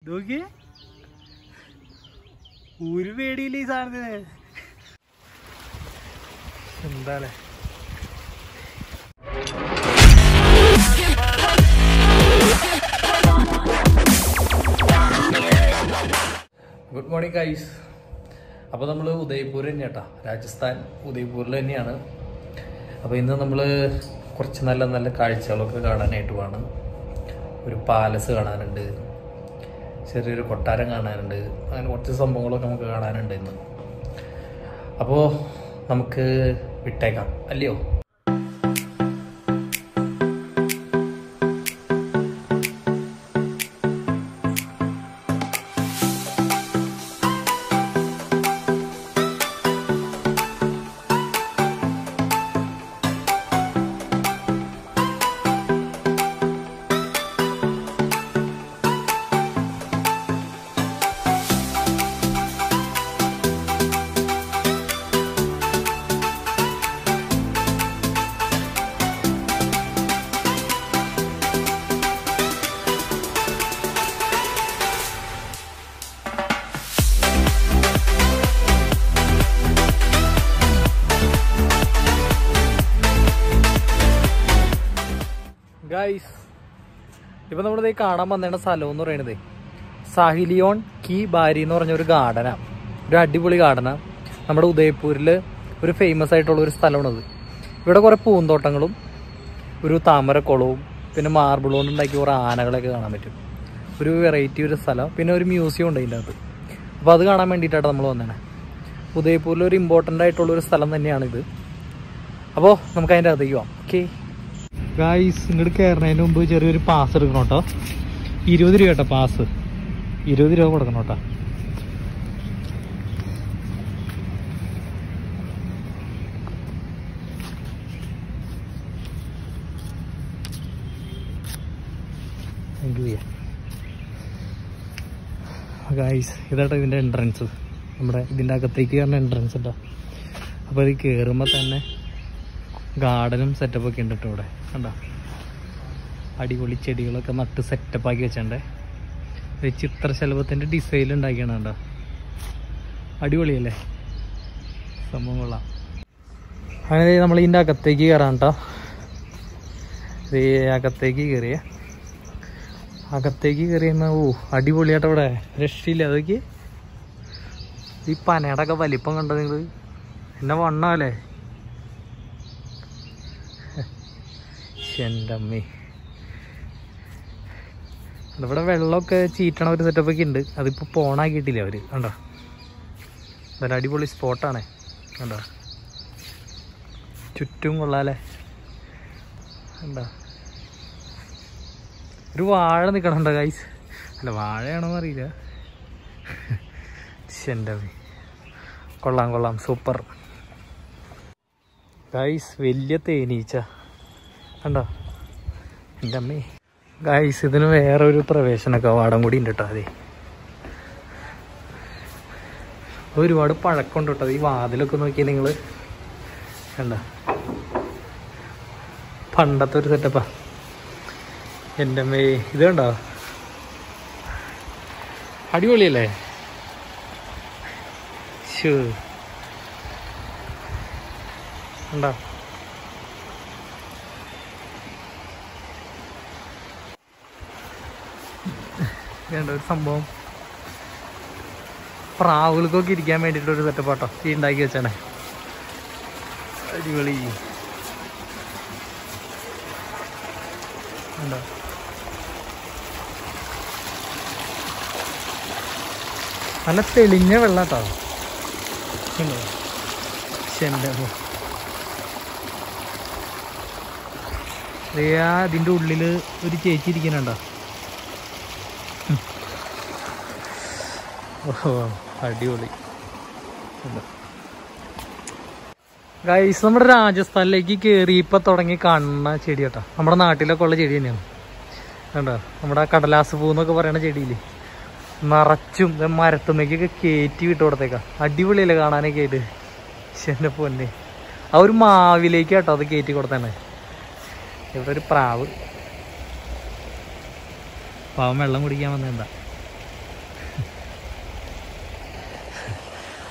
നോക്കിയേ ഒരു പേടിയില്ല ഈ സാധനത്തിന് എന്താല്ലേ ഗുഡ് മോർണിംഗ് ഗൈസ് അപ്പോൾ നമ്മൾ ഉദയ്പൂർ തന്നെ കേട്ടോ രാജസ്ഥാൻ ഉദയ്പൂരിൽ തന്നെയാണ് അപ്പോൾ ഇന്ന് നമ്മൾ കുറച്ച് നല്ല നല്ല കാഴ്ചകളൊക്കെ കാണാനായിട്ട് വേണം ഒരു പാലസ് കാണാനുണ്ട് ചെറിയൊരു കൊട്ടാരം കാണാനുണ്ട് അങ്ങനെ കുറച്ച് സംഭവങ്ങളൊക്കെ നമുക്ക് കാണാനുണ്ട് ഇന്ന് അപ്പോൾ നമുക്ക് വിട്ടേക്കാം അല്ലയോ ഗൈസ് ഇപ്പൊ നമ്മളിത് കാണാൻ വന്നേണ്ട സ്ഥലം എന്ന് പറയുന്നത് സാഹിലിയോൺ കി ബാരി എന്ന് പറഞ്ഞ ഒരു ഗാർഡനാണ് ഒരു അടിപൊളി ഗാർഡനാണ് നമ്മുടെ ഉദയ്പൂരിൽ ഒരു ഫേമസ് ആയിട്ടുള്ള ഒരു സ്ഥലമാണത് ഇവിടെ കുറേ പൂന്തോട്ടങ്ങളും ഒരു താമരക്കുളവും പിന്നെ മാർബിൾ കൊണ്ട് ഉണ്ടാക്കിയ കുറേ ആനകളൊക്കെ കാണാൻ പറ്റും ഒരു വെറൈറ്റി ഒരു സ്ഥലം പിന്നെ ഒരു മ്യൂസിയം ഉണ്ട് ഇതിൻ്റെ അകത്ത് അപ്പോൾ അത് കാണാൻ വേണ്ടിയിട്ടാണ് നമ്മൾ വന്നേനെ ഉദയ്പൂരിൽ ഒരു ഇമ്പോർട്ടൻ്റ് ആയിട്ടുള്ള ഒരു സ്ഥലം തന്നെയാണിത് അപ്പോൾ നമുക്ക് അതിൻ്റെ അകത്തേക്ക് പോവാം ഓക്കെ ഗായ്സ് ഇങ്ങോട്ട് കയറുന്നതിന് മുമ്പ് ചെറിയൊരു പാസ് എടുക്കണം കേട്ടോ ഇരുപത് രൂപ കേട്ടോ പാസ് ഇരുപത് രൂപ കൊടുക്കണം കേട്ടോ ഗായ്സ് ഇതാട്ടോ ഇതിൻ്റെ എൻട്രൻസ് നമ്മുടെ ഇതിൻ്റെ അകത്തേക്ക് കയറുന്ന എൻട്രൻസ് കേട്ടോ അപ്പോൾ ഇത് കയറുമ്പോൾ തന്നെ ഗാർഡനും സെറ്റപ്പൊക്കെ ഉണ്ട് കേട്ടോ ഇവിടെ കണ്ടോ അടിപൊളി ചെടികളൊക്കെ നട്ട് സെറ്റപ്പാക്കി വെച്ചിട്ടുണ്ടേ ഇത് ചിത്രശലഭത്തിൻ്റെ ഡിസൈൻ ഉണ്ടാക്കിയാണ് കണ്ടോ അടിപൊളിയല്ലേ സംഭവം കൊള്ളാം അങ്ങനെ നമ്മൾ ഇതിൻ്റെ അകത്തേക്ക് കയറാം കേട്ടോ ഇത് അകത്തേക്ക് കയറിയ അകത്തേക്ക് കയറിയെന്ന ഓ അടിപൊളിയാട്ടോ ഇവിടെ രക്ഷയില്ല അതൊക്കെ ഈ പനയുടെ ഒക്കെ വലിപ്പം കണ്ടോ നിങ്ങൾ എന്നെ വണ്ണല്ലേ എൻ്റെ അമ്മേ ഇവിടെ വെള്ളമൊക്കെ ചീറ്റണ ഒരു സെറ്റപ്പൊക്കെ ഉണ്ട് അതിപ്പോൾ പോണാക്കിയിട്ടില്ല അവർ കണ്ടോ നല്ല അടിപൊളി സ്പോട്ടാണേ കണ്ടോ ചുറ്റും കൊള്ളാലേ കണ്ടോ ഒരു വാഴ നിൽക്കണുണ്ടോ ഗൈസ് അല്ല വാഴയാണോന്ന് അറിയില്ല എൻ്റെ അമ്മേ കൊള്ളാം കൊള്ളാം സൂപ്പർ ഗൈസ് വലിയ തേനീച്ച കണ്ടോ എൻ്റെ അമ്മേ ഗൈസ് ഇതിന് വേറെ ഒരു പ്രവേശന കവാടം കൂടി ഉണ്ട് കേട്ടോ അതെ ഒരുപാട് പഴക്കമുണ്ട് കേട്ടോ ഈ വാതിലൊക്കെ നോക്കി നിങ്ങൾ കണ്ട പണ്ടത്തെ ഒരു സെറ്റപ്പാ എൻ്റെ അമ്മേ ഇത് കണ്ടോ അടിപൊളിയല്ലേ ശോ കണ്ടോ വേണ്ട ഒരു സംഭവം പ്രാവുകൾക്കൊക്കെ ഇരിക്കാൻ വേണ്ടിയിട്ടൊരു സെറ്റപ്പ് ആട്ടോ ഈ ഉണ്ടാക്കി വെച്ചാണ് അടിപൊളി ഉണ്ടോ നല്ല തെളിഞ്ഞ വെള്ളം കേട്ടോ ഉണ്ടോ ശരി ആ ഇതിൻ്റെ ഉള്ളിൽ ഒരു ചേച്ചി ഇരിക്കുന്നുണ്ടോ ഓഹോ അടിപൊളി ഗൈസ് നമ്മുടെ രാജസ്ഥാനിലേക്ക് കയറി ഇപ്പം തുടങ്ങി കാണുന്ന ചെടി കേട്ടോ നമ്മുടെ നാട്ടിലൊക്കെ ഉള്ള ചെടി തന്നെയാണ് കണ്ടോ നമ്മുടെ കടലാസ് പൂ എന്നൊക്കെ പറയുന്ന ചെടിയില്ലേ നിറച്ചും ദേ മരത്തുമ്മയ്ക്കൊക്കെ കയറ്റി വിട്ട് കൊടുത്തേക്കാം അടിപൊളിയല്ലേ കാണാനൊക്കെ ആയിട്ട് ശ്ശെ, എൻ്റെ പൊന്നെ ആ ഒരു മാവിലേക്ക് കേട്ടോ അത് കയറ്റി കൊടുത്തേനെ ഇവിടെ ഒരു പ്രാവ് പാവം വെള്ളം കുടിക്കാൻ വന്നെന്താ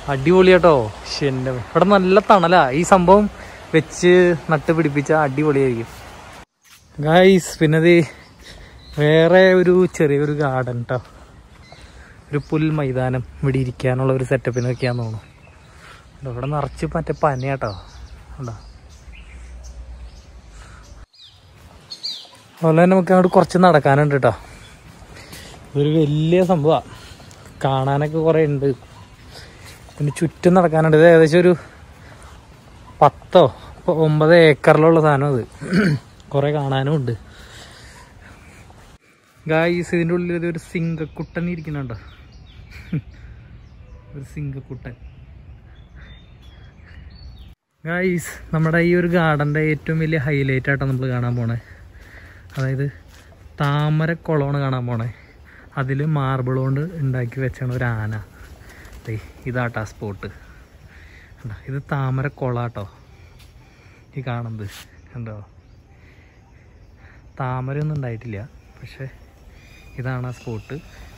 അടിപൊളി കേട്ടോ എൻ്റെ ഇവിടെ നല്ല തണലാ ഈ സംഭവം വെച്ച് നട്ട് പിടിപ്പിച്ച അടിപൊളിയായിരിക്കും ഗായ്സ് പിന്നെ ഇത് വേറെ ഒരു ചെറിയൊരു ഗാർഡൻ കേട്ടോ ഒരു പുൽ മൈതാനം ഇവിടെ ഇരിക്കാനുള്ള ഒരു സെറ്റപ്പിനൊക്കെയാന്ന് തോന്നുന്നു ദാ ഇവിടെ നിറച്ച് മറ്റേ പനയാട്ടോ ഉണ്ടോ അതുപോലെ തന്നെ നമുക്ക് അങ്ങോട്ട് കുറച്ച് നടക്കാനുണ്ട് കേട്ടോ ഇതൊരു വലിയ സംഭവമാണ് കാണാനൊക്കെ കുറേ ഉണ്ട് പിന്നെ ചുറ്റും നടക്കാനുണ്ട് ഇത് ഏകദേശം ഒരു പത്തോ ഇപ്പൊ ഒമ്പത് ഏക്കറിലുള്ള സാധനം ഇത് കുറേ കാണാനും ഉണ്ട് ഗായ്സ് ഇതിൻ്റെ ഉള്ളിൽ ഇത് ഒരു സിംഗക്കുട്ടൻ ഇരിക്കുന്നുണ്ടോ ഒരു സിംഗക്കുട്ടൻ ഗായ്സ് നമ്മുടെ ഈ ഒരു ഗാർഡൻ്റെ ഏറ്റവും വലിയ ഹൈലൈറ്റ് ആയിട്ടാണ് നമ്മൾ കാണാൻ പോണേ അതായത് താമരക്കുളമാണ് കാണാൻ പോണേ അതിൽ മാർബിൾ കൊണ്ട് ഉണ്ടാക്കി വെച്ചാണ് ഒരു ആന ദേ ഇതാട്ടാ സ്പോട്ട് കണ്ടോ ഇത് താമരക്കുളാട്ടോ ഈ കാണുന്നത് കണ്ടോ താമരയൊന്നും ഉണ്ടായിട്ടില്ല പക്ഷെ ഇതാണ് ആ സ്പോട്ട്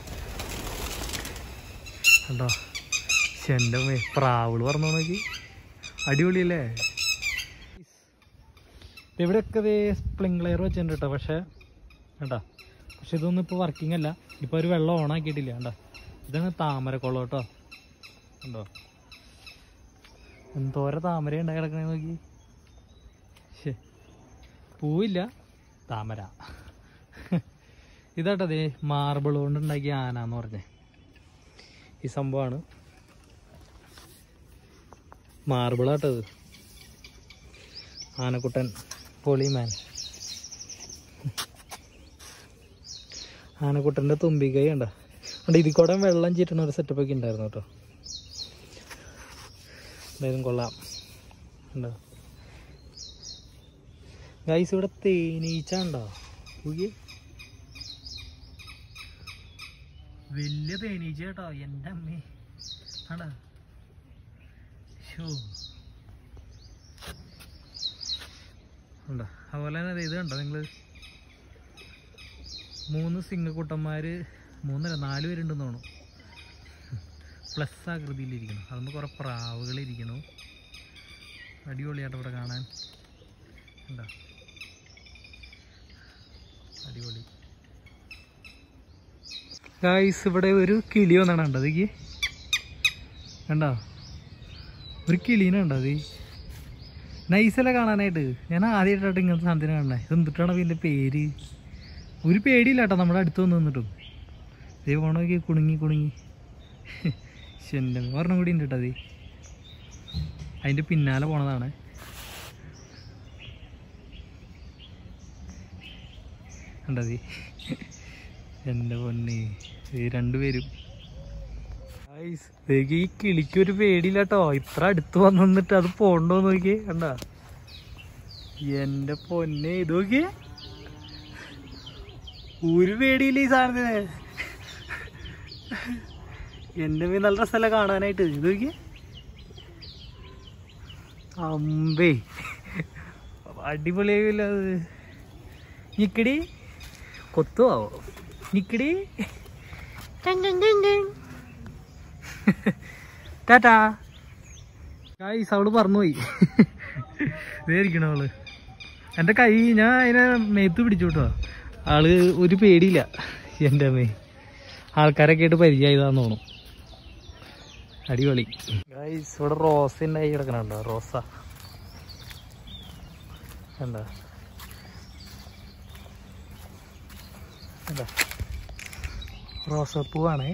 കണ്ടോ എൻ്റെ പ്രാവിള് പറഞ്ഞു നോക്കി അടിപൊളിയല്ലേ ഇവിടെയൊക്കെ ദേ സ്പ്രിംഗ്ലെയർ വെച്ചിട്ടുണ്ട് കേട്ടോ പക്ഷെ കേട്ടാ പക്ഷെ ഇതൊന്നും ഇപ്പോൾ വർക്കിംഗ് അല്ല ഇപ്പോൾ ഒരു വെള്ളം ഓൺ ആക്കിയിട്ടില്ല കണ്ടാ ഇതാണ് താമരക്കുളം കേട്ടോ കണ്ടോ എന്തോര താമര ഉണ്ടായി കിടക്കണേ നോക്കി ശ്ശേ. പൂവില്ല താമര ഇതാട്ടോ ദേ മാർബിൾ കൊണ്ട് ഉണ്ടാക്കിയ ആന എന്ന് പറഞ്ഞേ ഈ സംഭവമാണ് മാർബിളാട്ടോ ഇത് ആനക്കുട്ടൻ പൊളിമാൻ ആനക്കുട്ടൻ്റെ തുമ്പിക്കൈ ഉണ്ടോ ഉണ്ട് ഇതിൽ കൂടെ വെള്ളം ചീറ്റണ ഒരു സെറ്റപ്പ് ഒക്കെ ഉണ്ടായിരുന്നു കേട്ടോ എന്തായാലും കൊള്ളാം ഉണ്ടോ ഗൈസ് ഇവിടെ തേനീച്ച ഉണ്ടോ നോക്കിയേ വലിയ തേനീച്ച കേട്ടോ എൻ്റെ അമ്മേ ആണോ ഷോ ഉണ്ടോ അതുപോലെ തന്നെ ദേ ഇത് കണ്ടോ നിങ്ങൾ മൂന്ന് സിംഗക്കുട്ടന്മാര് മൂന്നല്ല നാല് പേരുണ്ടെന്ന് തോന്നുന്നു പ്ലസ് ആകൃതിയിലിരിക്കണം അതുമ്പോൾ കുറേ പ്രാവുകൾ ഇരിക്കണു അടിപൊളിയാട്ടോ ഇവിടെ കാണാൻ ഉണ്ടോ അടിപൊളി ഗായ്സ് ഇവിടെ ഒരു കിളി വന്നാണ് കണ്ടത് ഈ കണ്ടോ ഒരു കിളീനെ കണ്ടോ അത് നൈസല്ലേ കാണാനായിട്ട് ഞാൻ ആദ്യമായിട്ടായിട്ട് ഇങ്ങനത്തെ സാധനത്തിന് കാണണേ ഇത് എന്തിട്ടാണ് ഇതിൻ്റെ പേര് ഒരു പേടിയില്ല കേട്ടോ നമ്മുടെ അടുത്ത് വന്ന് നിന്നിട്ടും ദേ പോണോക്കി കുണുങ്ങി കുണുങ്ങി എൻ്റെ ഒരെണ്ണം കൂടി ഉണ്ട് കേട്ടോ അത് അതിൻ്റെ പിന്നാലെ പോണതാണ് കണ്ടത് എൻ്റെ പൊന്നെ ഈ രണ്ടുപേരും Guys, ദേ ഈ കിളിക്ക് ഒരു പേടിയില്ല കേട്ടോ ഇത്ര അടുത്ത് വന്ന് നിന്നിട്ട് അത് പോണ്ടോ നോക്കിയേ കണ്ട എന്റെ പൊന്നെ ഇത് നോക്കിയേ ഒരു പേടിയില്ല ഈ സാധനത്തിന് എന്റെ മീൻ നല്ല രസമല്ല കാണാനായിട്ട് ഇത് നോക്കിയേ അമ്പേ അടിപൊളിയാവില്ല അത് നിക്കടി കൊത്തുവോ നിക്കടി ടാറ്റാ ഗായ്സ് അവള് പറന്നുപോയി ഇതായിരിക്കണം അവള് എൻ്റെ കൈ ഞാൻ അതിനെ മേത്ത് പിടിച്ചു കേട്ടോ ആള് ഒരു പേടിയില്ല എൻ്റെ അമ്മേ ആൾക്കാരൊക്കെ ആയിട്ട് പരിചയമായതാന്ന് തോന്നുന്നു അടിപൊളി ഗായ്സ് ഇവിടെ റോസ ഉണ്ടായി കിടക്കണുണ്ടോ റോസ എന്താ എന്താ റോസപ്പൂവാണേ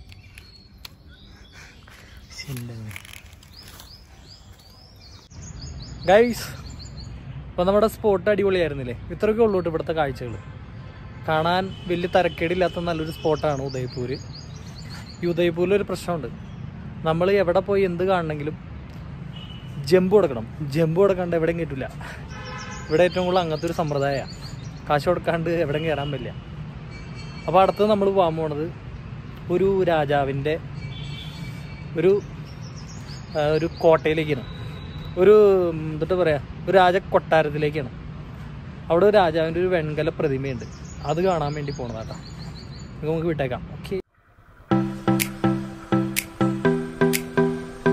ഗൈസ് ഇപ്പം നമ്മുടെ സ്പോട്ട് അടിപൊളിയായിരുന്നില്ലേ ഇത്രയൊക്കെ ഉള്ളൂ കേട്ടോ ഇവിടുത്തെ കാഴ്ചകൾ കാണാൻ വലിയ തരക്കേടില്ലാത്ത നല്ലൊരു സ്പോട്ടാണ് ഉദയ്പൂര് ഈ ഉദയ്പൂരിൽ ഒരു പ്രശ്നമുണ്ട് നമ്മൾ എവിടെ പോയി എന്ത് കാണണമെങ്കിലും ജമ്പ് കൊടുക്കണം ജമ്പ് കൊടുക്കാണ്ട് എവിടെയും കയറ്റില്ല ഇവിടെ ഏറ്റവും കൂടുതൽ അങ്ങനത്തെ ഒരു സമ്പ്രദായമാണ് കാശ് കൊടുക്കാണ്ട് എവിടെയും കയറാൻ പറ്റില്ല അപ്പോൾ അടുത്തത് നമ്മൾ പോകാൻ പോണത് ഒരു രാജാവിൻ്റെ ഒരു ആ, ഒരു കോട്ടയിലേക്കാണ് ഒരു ഉം, എന്തിട്ട് പറയാ ഒരു രാജ കൊട്ടാരത്തിലേക്കാണ് അവിടെ ഒരു രാജാവിൻ്റെ ഒരു വെൺകല പ്രതിമയുണ്ട് അത് കാണാൻ വേണ്ടി പോണതാട്ടാ നമുക്ക് വിട്ടേക്കാം ഓക്കെ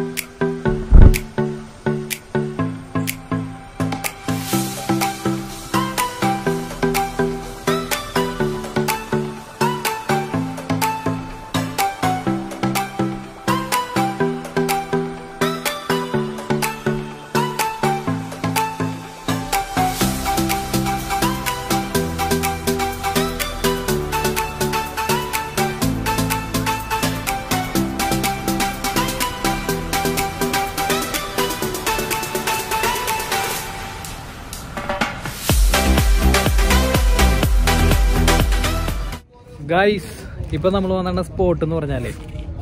ഗായ്സ് ഇപ്പൊ നമ്മൾ വന്ന സ്പോട്ട് എന്ന് പറഞ്ഞാലേ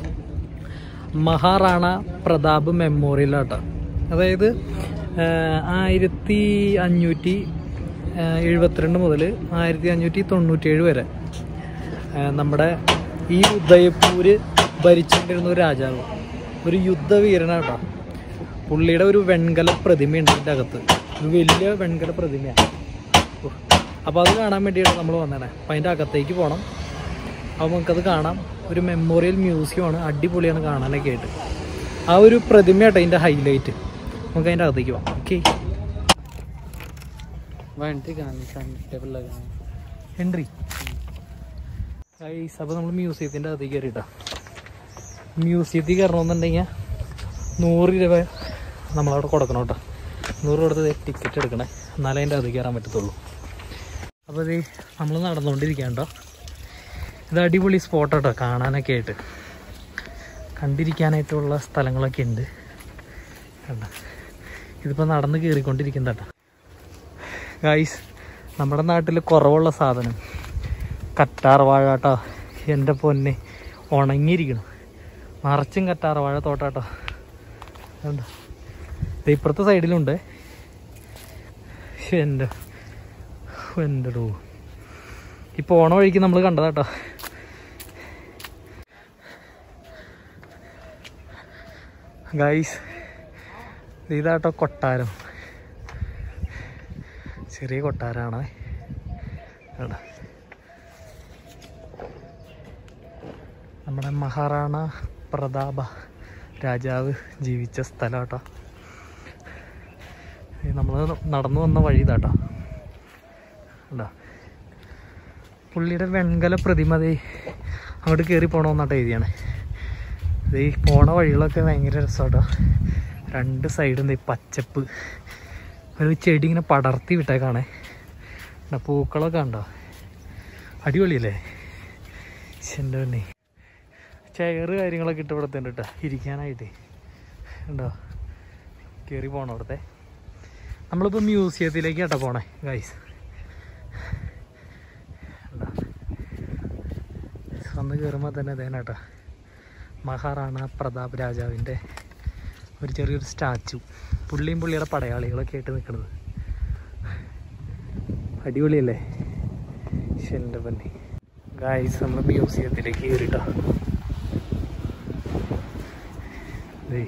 മഹാറാണ പ്രതാപ് മെമ്മോറിയൽ ആട്ടോ അതായത് ആയിരത്തി അഞ്ഞൂറ്റി എഴുപത്തിരണ്ട് മുതൽ ആയിരത്തി അഞ്ഞൂറ്റി തൊണ്ണൂറ്റേഴ് വരെ ആ, നമ്മുടെ ഈ ഉദയപൂര് ഭരിച്ചുകൊണ്ടിരുന്ന ഒരു രാജാവ് ഒരു യുദ്ധവീരനാട്ടോ പുള്ളിയുടെ ഒരു വെൺകല പ്രതിമയുണ്ട് ഇതിൻ്റെ അകത്ത് ഒരു വലിയ വെൺകല പ്രതിമയാണ് അപ്പോൾ അത് കാണാൻ വേണ്ടിയാണ് നമ്മൾ വന്നേ അപ്പം അതിൻ്റെ അകത്തേക്ക് പോകണം അപ്പോൾ നമുക്കത് കാണാം ഒരു മെമ്മോറിയൽ മ്യൂസിയമാണ് അടിപൊളിയാണ് കാണാനൊക്കെ ആയിട്ട് ആ ഒരു പ്രതിമയാട്ടോ അതിൻ്റെ ഹൈലൈറ്റ് നമുക്ക് അതിൻ്റെ അകത്തേക്ക് പോകാം ഓക്കെ എൻട്രി ഗൈസ് അപ്പോൾ നമ്മൾ മ്യൂസിയത്തിൻ്റെ അകത്തേക്ക് കയറിയിട്ടാ മ്യൂസിയത്തിൽ കയറണമെന്നുണ്ടെങ്കിൽ നൂറ് രൂപ നമ്മളവിടെ കൊടുക്കണം കേട്ടോ നൂറ് കൊടുത്ത് ടിക്കറ്റ് എടുക്കണേ എന്നാലേ അതിൻ്റെ അകത്തേക്ക് കയറാൻ പറ്റത്തുള്ളൂ അപ്പോൾ ഇത് നമ്മൾ നടന്നുകൊണ്ടിരിക്കുകയാണ് കേട്ടോ ഇത് അടിപൊളി സ്പോട്ട് കേട്ടോ കാണാനൊക്കെ ആയിട്ട് കണ്ടിരിക്കാനായിട്ടുള്ള സ്ഥലങ്ങളൊക്കെ ഉണ്ട് കണ്ട ഇതിപ്പോൾ നടന്ന് കയറിക്കൊണ്ടിരിക്കുന്ന കേട്ടോ ഗായ്സ് നമ്മുടെ നാട്ടിൽ കുറവുള്ള സാധനം കറ്റാർ വാഴ കേട്ടോ എൻ്റെ പൊന്നെ ഉണങ്ങിയിരിക്കണം നിറച്ചും കറ്റാർ വാഴ തോട്ടാട്ടോ കണ്ടോ ദേ ഇപ്പുറത്തെ സൈഡിലുണ്ട് എൻ്റെ എൻ്റെ ഡോ ഈ പോണ വഴിക്ക് നമ്മൾ കണ്ടതാട്ടോ ഗൈസ് ഇതാട്ടോ കൊട്ടാരം ചെറിയ കൊട്ടാരാണ് കേട്ടോ നമ്മുടെ മഹാറാണ പ്രതാപ രാജാവ് ജീവിച്ച സ്ഥലം കേട്ടോ നമ്മൾ നടന്നു വന്ന വഴി ഇതാട്ടോ കണ്ടോ പുള്ളിയുടെ വെൺകല പ്രതിമ ദേ അങ്ങോട്ട് കയറി പോകണമെന്നാട്ടോ എഴുതിയാണ് ഇത് ഈ പോണ വഴികളൊക്കെ ഭയങ്കര രസമാട്ടോ രണ്ട് സൈഡും ദേ പച്ചപ്പ് ഒരു ചെടി ഇങ്ങനെ പടർത്തി വിട്ടേക്കാണേ കണ്ടോ, പൂക്കളൊക്കെ ഉണ്ടോ അടിപൊളിയല്ലേ എൻ്റെ തന്നെ ചെയറ് കാര്യങ്ങളൊക്കെ ഇട്ട് ഇവിടെ തന്നെ കേട്ടോ ഇരിക്കാനായിട്ട് ഉണ്ടോ കയറി പോകണം അവിടുത്തെ നമ്മളിപ്പോൾ മ്യൂസിയത്തിലേക്ക് കേട്ടോ പോണേ ഗൈസ് വന്ന് കയറുമ്പോൾ തന്നെ അതേനാട്ടോ മഹാറാണ പ്രതാപ് രാജാവിൻ്റെ ഒരു ചെറിയൊരു സ്റ്റാച്ചു പുള്ളിയും പുള്ളിയുടെ പടയാളികളൊക്കെ ആയിട്ട് നിൽക്കുന്നത് അടിപൊളിയല്ലേ ശ്ശെ, എൻ്റെ പന്നി ഗായ്സ് നമ്മൾ മ്യൂസിയത്തിലേക്ക് കയറിട്ടോ ദേ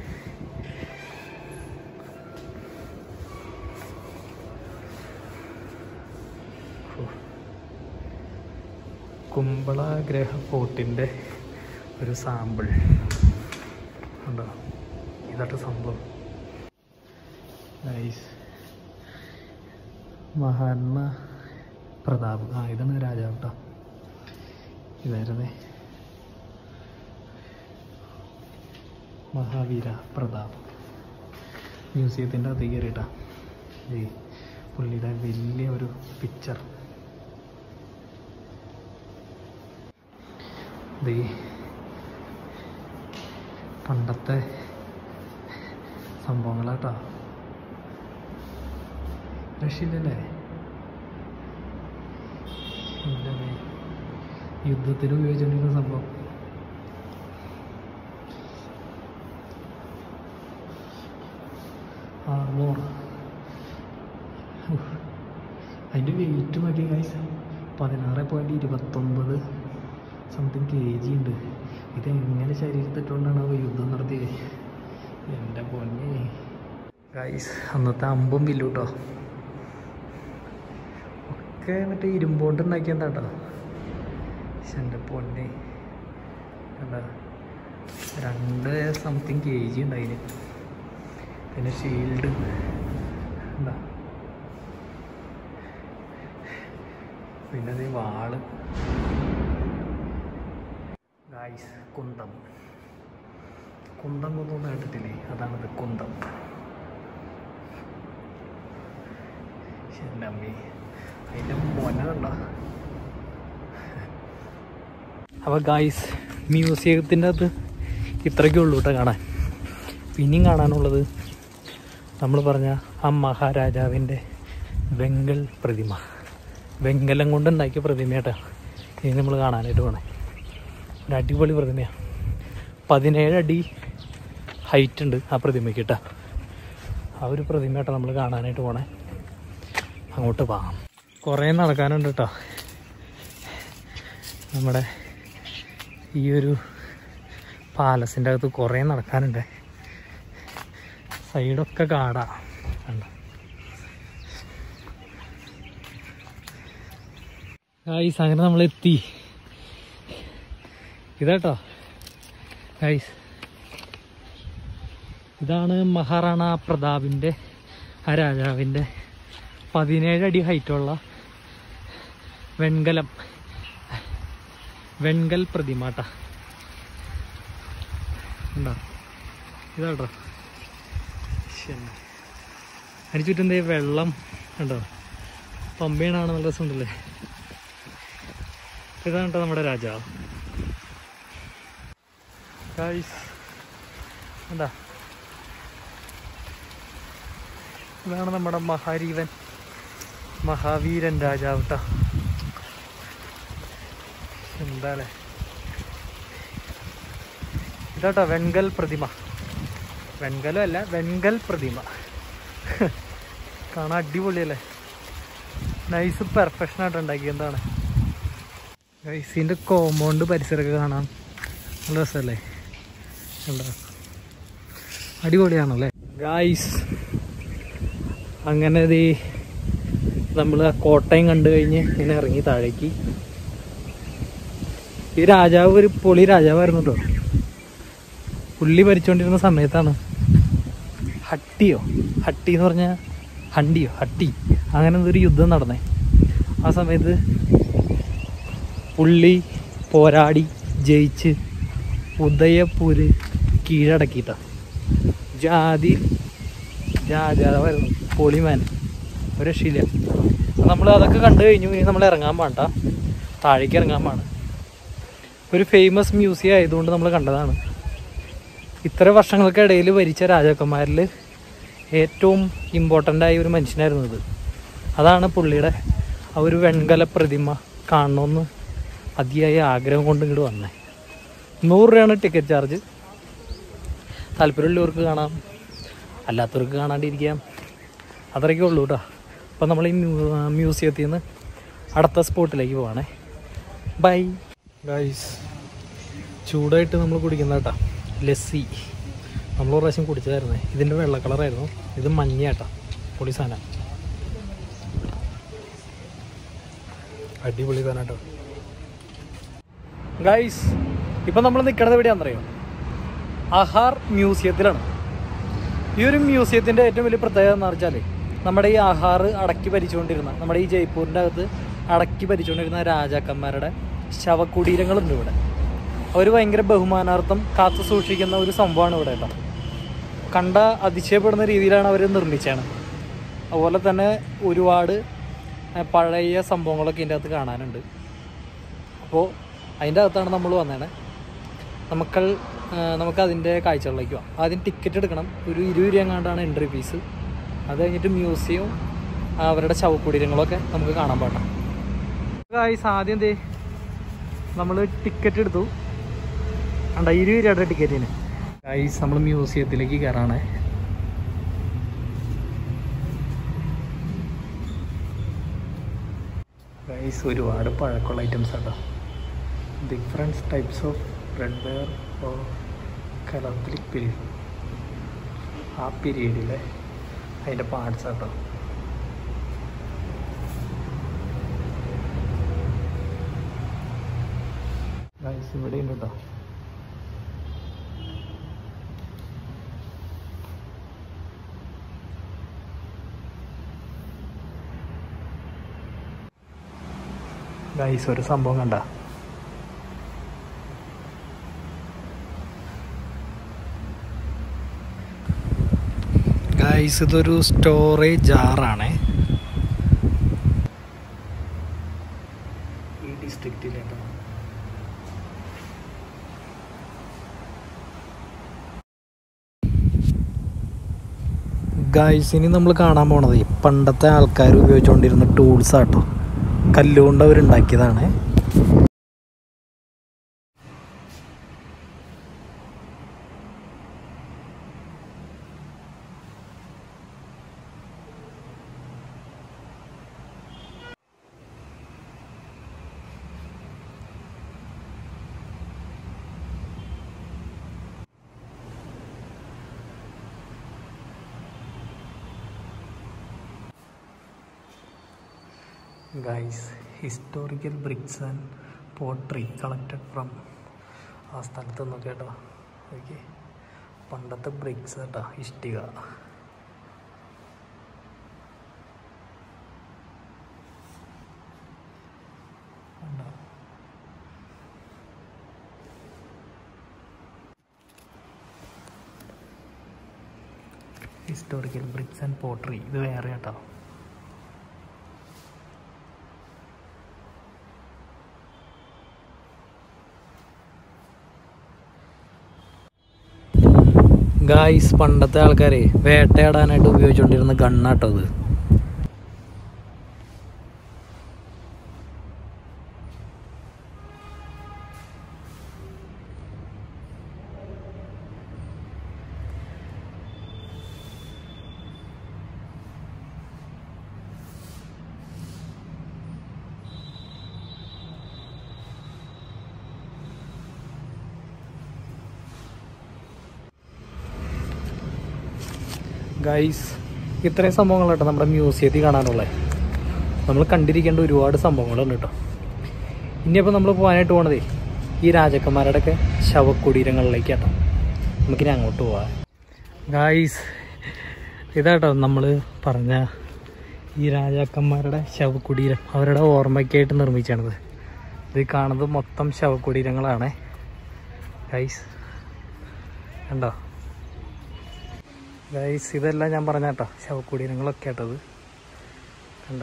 കുമ്പളാഗ്രഹ പോട്ടിൻ്റെ ഒരു സാമ്പിൾ ഉണ്ടോ ഇതായിട്ട് സംഭവം നൈസ് മഹാത്മാ പ്രതാപ് ആ ഇതാണ് രാജാവ് കേട്ടോ ഇതായിരുന്നേ മഹാവീര പ്രതാപ് മ്യൂസിയത്തിൻ്റെ അകത്തേക്ക് കയറിയിട്ടാ ഈ പുള്ളിയുടെ വലിയ ഒരു പിക്ചർ ദേ പണ്ടത്തെ സംഭവങ്ങളാട്ടോ രക്ഷയില്ലല്ലേ ഇല്ലല്ലേ യുദ്ധത്തിന് ഉപയോഗിച്ചുകൊണ്ടിരുന്ന സംഭവം ആർമോർ അതിൻ്റെ വെയിറ്റ് നോക്കി ഗൈസ് പതിനാറ് പോയിൻറ്റ് ഇരുപത്തൊമ്പത് സംതിങ് കെ ജി ഉണ്ട് ഇതെങ്ങനെ ശരീരത്തിട്ടുകൊണ്ടാണ് അവ യുദ്ധം നടത്തിയത് എൻ്റെ പൊന്നെ ഗൈസ് അന്നത്തെ അമ്പും വില്ലും കേട്ടോ ഒക്കെ മറ്റേ ഇരുമ്പോണ്ട് ഉണ്ടാക്കിയെന്താ കേട്ടോ എൻ്റെ പൊന്നെ എന്താ രണ്ട് സംതിങ് കെ ജി ഉണ്ട് അതിന് പിന്നെ ഷീൽഡ് എന്താ പിന്നെ അത് വാള് ഗായ്സ് കുന്തം കുന്തം കൊന്നൊന്നും കേട്ടിട്ടില്ലേ അതാണത് കുന്തം എൻ്റെ അമ്മേ അതിൻ്റെ മൊന കണ്ടോ അപ്പോൾ ഗായ്സ് മ്യൂസിയത്തിൻ്റെ അത് ഇത്രയ്ക്കേ ഉള്ളൂ കേട്ടോ കാണാൻ പിന്നെയും കാണാനുള്ളത് നമ്മൾ പറഞ്ഞ ആ മഹാരാജാവിൻ്റെ വെങ്കൽ പ്രതിമ വെങ്കലം കൊണ്ട് ഉണ്ടാക്കിയ പ്രതിമയാട്ടോ ഇനി നമ്മൾ കാണാനായിട്ട് പോണേ ഒരു അടിപൊളി പ്രതിമയാണ് പതിനേഴ് അടി ഹൈറ്റ് ഉണ്ട് ആ പ്രതിമയ്ക്ക് കേട്ടോ ആ ഒരു പ്രതിമ കേട്ടോ നമ്മൾ കാണാനായിട്ട് പോണേ അങ്ങോട്ട് പോകാം കുറേ നടക്കാനുണ്ട് കേട്ടോ നമ്മുടെ ഈ ഒരു പാലസിൻ്റെ അകത്ത് കുറേ നടക്കാനുണ്ട് സൈഡൊക്കെ കാടാ കണ്ടോ ഗൈസ് അങ്ങനെ നമ്മൾ എത്തി ഇതാട്ടോ ഗൈസ് ഇതാണ് മഹാറാണ പ്രതാപിൻ്റെ ആ രാജാവിൻ്റെ പതിനേഴ് അടി ഹൈറ്റുള്ള വെൺകലം വെൺകൽ പ്രതിമാട്ട ഉണ്ടോ ഇതാട്ടോ ശരി അതിന് ചുറ്റും എന്തേ വെള്ളം ഉണ്ടോ പമ്പയാണ് നല്ല രസമുണ്ടല്ലേ ഇതാണ് കേട്ടോ നമ്മുടെ രാജാവ് ഗായ്സ് എന്താ ഇതാണ് നമ്മുടെ മഹാരീവൻ മഹാവീരൻ രാജാവ് കേട്ടോ എന്താ അല്ലേ ഇതാട്ടോ വെൺകൽ പ്രതിമ വെൺകലം അല്ല വെൺകൽ പ്രതിമ കാണാൻ അടിപൊളിയല്ലേ നൈസ് പെർഫെക്ഷൻ ആയിട്ട് ഉണ്ടാക്കി എന്താണ് ഗൈസിൻ്റെ കോമ്പൗണ്ട് പരിസരമൊക്കെ കാണാൻ നല്ല രസമല്ലേ എന്താ അടിപൊളിയാണല്ലേ ഗായ്സ് അങ്ങനെ ദേ നമ്മൾ ആ കോട്ടയം കണ്ടു കഴിഞ്ഞ് ഇങ്ങനെ ഇറങ്ങി താഴേക്ക് ഈ രാജാവ് ഒരു പൊളി രാജാവായിരുന്നു കേട്ടോ പുള്ളി ഭരിച്ചുകൊണ്ടിരുന്ന സമയത്താണ് ഹട്ടിയോ ഹട്ടി എന്ന് പറഞ്ഞാൽ ഹണ്ടിയോ ഹട്ടി അങ്ങനെ ഒരു യുദ്ധം നടന്നേ ആ സമയത്ത് പുള്ളി പോരാടി ജയിച്ച് ഉദയപൂര് കീഴടക്കിയിട്ട ജാതി രാജാവായിരുന്നു പൊളിമാൻ ഒരു രക്ഷയില്ല നമ്മൾ അതൊക്കെ കണ്ടു കഴിഞ്ഞു ഇനി നമ്മൾ ഇറങ്ങാൻ പാണ്ട താഴേക്ക് ഇറങ്ങാൻ പാണ് ഒരു ഫേമസ് മ്യൂസിയം ആയതുകൊണ്ട് നമ്മൾ കണ്ടതാണ് ഇത്ര വർഷങ്ങൾക്കിടയിൽ ഭരിച്ച രാജാക്കന്മാരിൽ ഏറ്റവും ഇമ്പോർട്ടൻ്റ് ആയ ഒരു മനുഷ്യനായിരുന്നു ഇത് അതാണ് പുള്ളിയുടെ ആ ഒരു വെൺകല പ്രതിമ കാണണമെന്ന് അതിയായ ആഗ്രഹം കൊണ്ട് ഇങ്ങോട്ട് വന്നേ നൂറ് രൂപയാണ് ടിക്കറ്റ് ചാർജ് താല്പര്യമുള്ളവർക്ക് കാണാം അല്ലാത്തവർക്ക് കാണാണ്ടിരിക്കാം അത്രയൊക്കെ ഉള്ളൂ കേട്ടോ അപ്പം നമ്മൾ ഈ മ്യൂ- മ്യൂസിയത്തിൽ നിന്ന് അടുത്ത സ്പോട്ടിലേക്ക് പോവാണേ ബൈ ഗൈസ് ചൂടായിട്ട് നമ്മൾ കുടിക്കുന്ന കേട്ടോ ലസ്സി നമ്മൾ ഒരു പ്രാവശ്യം കുടിച്ചതായിരുന്നേ ഇതിൻ്റെ വെള്ള കളറായിരുന്നു ഇത് മഞ്ഞ കേട്ടോ പൊളി സാധനം അടിപൊളി സാധനം കേട്ടോ ഗൈസ് ഇപ്പം നമ്മൾ നിൽക്കണത് എവിടെയാണെന്നറിയോ ആഹാർ മ്യൂസിയത്തിലാണ് ഈ ഒരു മ്യൂസിയത്തിൻ്റെ ഏറ്റവും വലിയ പ്രത്യേകത എന്ന് വെച്ചാൽ നമ്മുടെ ഈ ആഹാർ അടക്കി ഭരിച്ചുകൊണ്ടിരുന്ന നമ്മുടെ ഈ ജയ്പൂരിൻ്റെ അകത്ത് അടക്കി ഭരിച്ചുകൊണ്ടിരുന്ന രാജാക്കന്മാരുടെ ശവകുടീരങ്ങളുണ്ട് ഇവിടെ അവർ ഭയങ്കര ബഹുമാനാർത്ഥം കാത്തു സൂക്ഷിക്കുന്ന ഒരു സംഭവമാണ് ഇവിടെ കേട്ടോ കണ്ട അതിശയപ്പെടുന്ന രീതിയിലാണ് അവർ നിർമ്മിച്ചത് അതുപോലെ തന്നെ ഒരുപാട് ഏഹ്, പഴയ സംഭവങ്ങളൊക്കെ ഇതിൻ്റെ അകത്ത് കാണാനുണ്ട് അപ്പോൾ അതിൻ്റെ അകത്താണ് നമ്മൾ വന്നേണേ നമുക്ക് നമുക്ക് അതിൻ്റെ കാഴ്ചകളിലേക്ക് പോകാം ആദ്യം ടിക്കറ്റ് എടുക്കണം ഒരു ഇരുപത് രൂപ എങ്ങാണ്ടാണ് എൻട്രി ഫീസ് അത് കഴിഞ്ഞിട്ട് മ്യൂസിയവും അവരുടെ ശവകുടീരങ്ങളൊക്കെ നമുക്ക് കാണാൻ പാടാം ഗായ്സ് ആദ്യം എന്തേ നമ്മൾ ടിക്കറ്റ് എടുത്തു കണ്ട ഇരുപത് രൂപയുടെ ടിക്കറ്റിന് ഗായ്സ് നമ്മൾ മ്യൂസിയത്തിലേക്ക് കയറാണേ ഗൈസ് ഒരുപാട് പഴക്കമുള്ള ഐറ്റംസ് ആട്ടോ different types of red wear or കലർത്തിലിക് പീരീഡ് ആ പീരീഡിലെ അതിൻ്റെ പാർട്സ് ആട്ടോ ഗൈസ് ഇവിടെ ഉണ്ട് കേട്ടോ ഗൈസ് ഒരു സംഭവം കണ്ട ഗൈസ് ഇതൊരു സ്റ്റോറേജ് ജാറാണേ ഈ ഡിസ്ട്രിക്റ്റിലേട്ടോ ഗൈസ് ഇനി നമ്മൾ കാണാൻ പോണത് പണ്ടത്തെ ആൾക്കാർ ഉപയോഗിച്ചുകൊണ്ടിരുന്ന ടൂൾസ് ആട്ടോ കല്ലുകൊണ്ട് അവരുണ്ടാക്കിയതാണ് guys historical bricks and pottery collected from ആ സ്ഥലത്ത് നിന്നൊക്കെ കേട്ടോ ഓക്കെ പണ്ടത്തെ ബ്രിക്സ് കേട്ടോ ഇഷ്ടിക കണ്ടോ? ഹിസ്റ്റോറിക്കൽ ബ്രിക്സ് ആൻഡ് പോട്രി ഇത് വേറെ കേട്ടോ ഗായ്സ് പണ്ടത്തെ ആൾക്കാരെ വേട്ടയാടാനായിട്ട് ഉപയോഗിച്ചുകൊണ്ടിരുന്ന ഗണ്ണാട്ടോ ഇത് ഗൈസ് ഇത്രയും സംഭവങ്ങളാട്ടോ നമ്മുടെ മ്യൂസിയത്തിൽ കാണാനുള്ളത് നമ്മൾ കണ്ടിരിക്കേണ്ട ഒരുപാട് സംഭവങ്ങളുണ്ട് കേട്ടോ ഇനിയപ്പോൾ നമ്മൾ പോകാനായിട്ട് പോണതേ ഈ രാജാക്കന്മാരുടെ ഒക്കെ ശവക്കുടീരങ്ങളിലേക്ക് കേട്ടോ നമുക്കിനി അങ്ങോട്ട് പോവാം ഗായ്സ് ഇതാട്ടോ നമ്മൾ പറഞ്ഞ ഈ രാജാക്കന്മാരുടെ ശവക്കുടീരം അവരുടെ ഓർമ്മയ്ക്കായിട്ട് നിർമ്മിച്ചാണിത് ഇത് കാണുന്നത് മൊത്തം ശവക്കുടീരങ്ങളാണ് ഗൈസ് കണ്ടോ ഗൈസ് ഇതെല്ലാം ഞാൻ പറഞ്ഞ കേട്ടോ ശവക്കുടീരങ്ങളൊക്കെ കേട്ടത് കണ്ട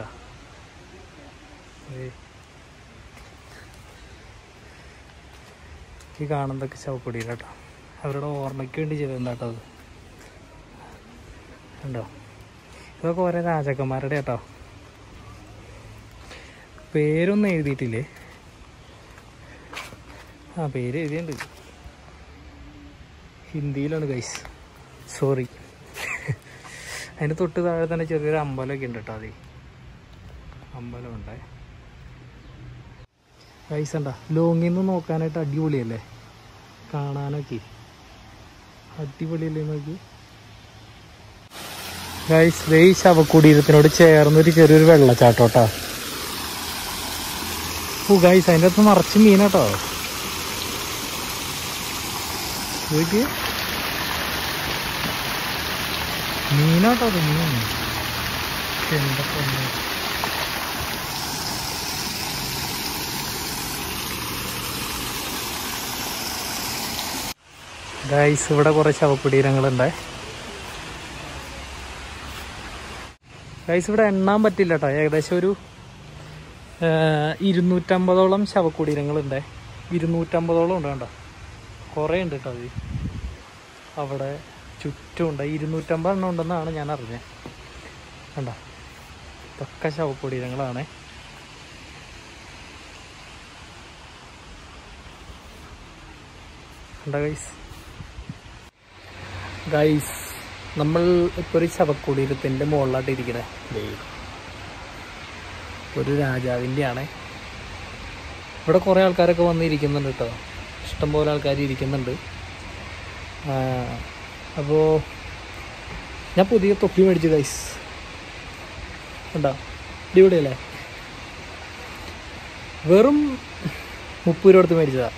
ഈ കാണുന്നതൊക്കെ ശവക്കുടീരം കേട്ടോ അവരുടെ ഓർമ്മയ്ക്ക് വേണ്ടി ചെയ്തത് കേട്ടോ അത് കണ്ടോ ഇതൊക്കെ ഓരോ രാജാക്കന്മാരുടെ കേട്ടോ പേരൊന്നും എഴുതിയിട്ടില്ലേ ആ പേര് എഴുതിയിട്ടുണ്ട് ഹിന്ദിയിലാണ് ഗൈസ് സോറി അതിന് തൊട്ട് താഴെ തന്നെ ചെറിയൊരു അമ്പലമൊക്കെ ഉണ്ട് കേട്ടോ അതെ അമ്പലമുണ്ട് ഗൈസ് ഉണ്ടാ ലോങ്ങിൽ നിന്ന് നോക്കാനായിട്ട് അടിപൊളിയല്ലേ കാണാനൊക്കെ അടിപൊളിയല്ലേ നോക്കി ഗൈസ് ദേ ഈ ശവക്കുടീരത്തിനോട് ചേർന്നൊരു ചെറിയൊരു വെള്ളച്ചാട്ടോട്ടാ ഓ ഗൈസ് അതിൻ്റെ അകത്ത് നിറച്ച് മീനാട്ടോ നോക്കി മീനാട്ടോ അത് മീൻ എന്താ പൊന്നെ. ഗൈസ് ഇവിടെ കുറെ ശവക്കുടീരങ്ങളുണ്ട് ഗൈസ് ഇവിടെ എണ്ണാൻ പറ്റില്ല കേട്ടോ ഏകദേശം ഒരു ആ, ഇരുന്നൂറ്റമ്പതോളം ശവക്കുടീരങ്ങളുണ്ട് ഇരുന്നൂറ്റമ്പതോളം ഉണ്ട് കേട്ടോ കുറേ ഉണ്ട് കേട്ടോ അത് അവിടെ ചുറ്റുമുണ്ട് ഇരുന്നൂറ്റമ്പത് എണ്ണം ഉണ്ടെന്നാണ് ഞാൻ അറിഞ്ഞത് കണ്ട ഇതൊക്കെ ശവക്കുടീരങ്ങളാണ് കണ്ട ഗൈസ് ഗൈസ് നമ്മൾ ഇപ്പോൾ ഒരു ശവക്കുടീരത്തിൻ്റെ മുകളിലായിട്ട് ഇരിക്കണേ ഒരു രാജാവിൻ്റെ ആണ് ഇവിടെ കുറേ ആൾക്കാരൊക്കെ വന്നിരിക്കുന്നുണ്ട് കേട്ടോ ഇഷ്ടംപോലെ ആൾക്കാർ ഇരിക്കുന്നുണ്ട് അപ്പോൾ ഞാൻ പുതിയ തൊപ്പി മേടിച്ചു ഗൈസ് ഉണ്ടോ അടിപൊളിയല്ലേ വെറും മുപ്പത് രൂപ കൊടുത്ത് മേടിച്ചതാ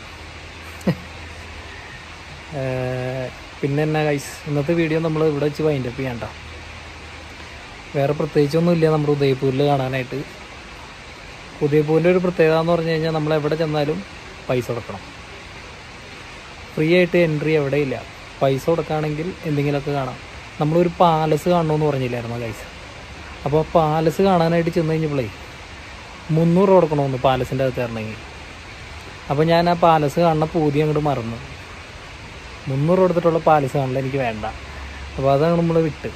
ഏർ, പിന്നെ എന്നാ ഗൈസ് ഇന്നത്തെ വീഡിയോ നമ്മൾ ഇവിടെ വെച്ച് വൈൻഡപ്പ് ചെയ്യണ്ട വേറെ പ്രത്യേകിച്ചൊന്നും ഇല്ല നമ്മുടെ ഉദയപൂരിൽ കാണാനായിട്ട് ഉദയപൂരിൻ്റെ ഒരു പ്രത്യേകത എന്ന് പറഞ്ഞു കഴിഞ്ഞാൽ നമ്മൾ എവിടെ ചെന്നാലും പൈസ കൊടുക്കണം ഫ്രീ ആയിട്ട് എൻട്രി എവിടെയില്ല പൈസ കൊടുക്കുകയാണെങ്കിൽ എന്തെങ്കിലുമൊക്കെ കാണാം നമ്മളൊരു പാലസ് കാണണമെന്ന് പറഞ്ഞില്ലായിരുന്നു ഗൈസ് അപ്പോൾ പാലസ് കാണാനായിട്ട് ചെന്ന് കഴിഞ്ഞപ്പോഴേ മുന്നൂറ് രൂപ കൊടുക്കണമെന്ന് പാലസിൻ്റെ അകത്ത് കയറണമെങ്കിൽ അപ്പോൾ ഞാൻ ആ പാലസ് കാണുന്ന പൂതി അങ്ങോട്ട് മറന്നു മുന്നൂറ് കൊടുത്തിട്ടുള്ള പാലസ് കാണില്ല എനിക്ക് വേണ്ട അപ്പോൾ അതാണ് നമ്മൾ വിട്ട്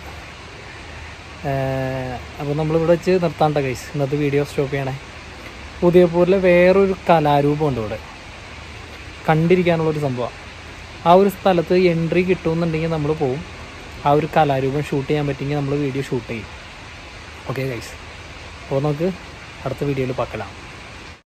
അപ്പോൾ നമ്മളിവിടെ വെച്ച് നിർത്താണ്ട ഗൈസ് ഇന്നത്തെ വീഡിയോ സ്റ്റോപ്പ് ചെയ്യണേ ഉദയപൂരിലെ വേറൊരു കലാരൂപമുണ്ട് ഇവിടെ കണ്ടിരിക്കാനുള്ളൊരു സംഭവം ആ ഒരു സ്ഥലത്ത് എൻട്രി കിട്ടുമെന്നുണ്ടെങ്കിൽ നമ്മൾ പോവും ആ ഒരു കലാരൂപം ഷൂട്ട് ചെയ്യാൻ പറ്റുമെങ്കിൽ നമ്മൾ വീഡിയോ ഷൂട്ട് ചെയ്യും ഓക്കെ ഗൈസ് അപ്പോൾ നമുക്ക് അടുത്ത വീഡിയോയിൽ பார்க்கலாம்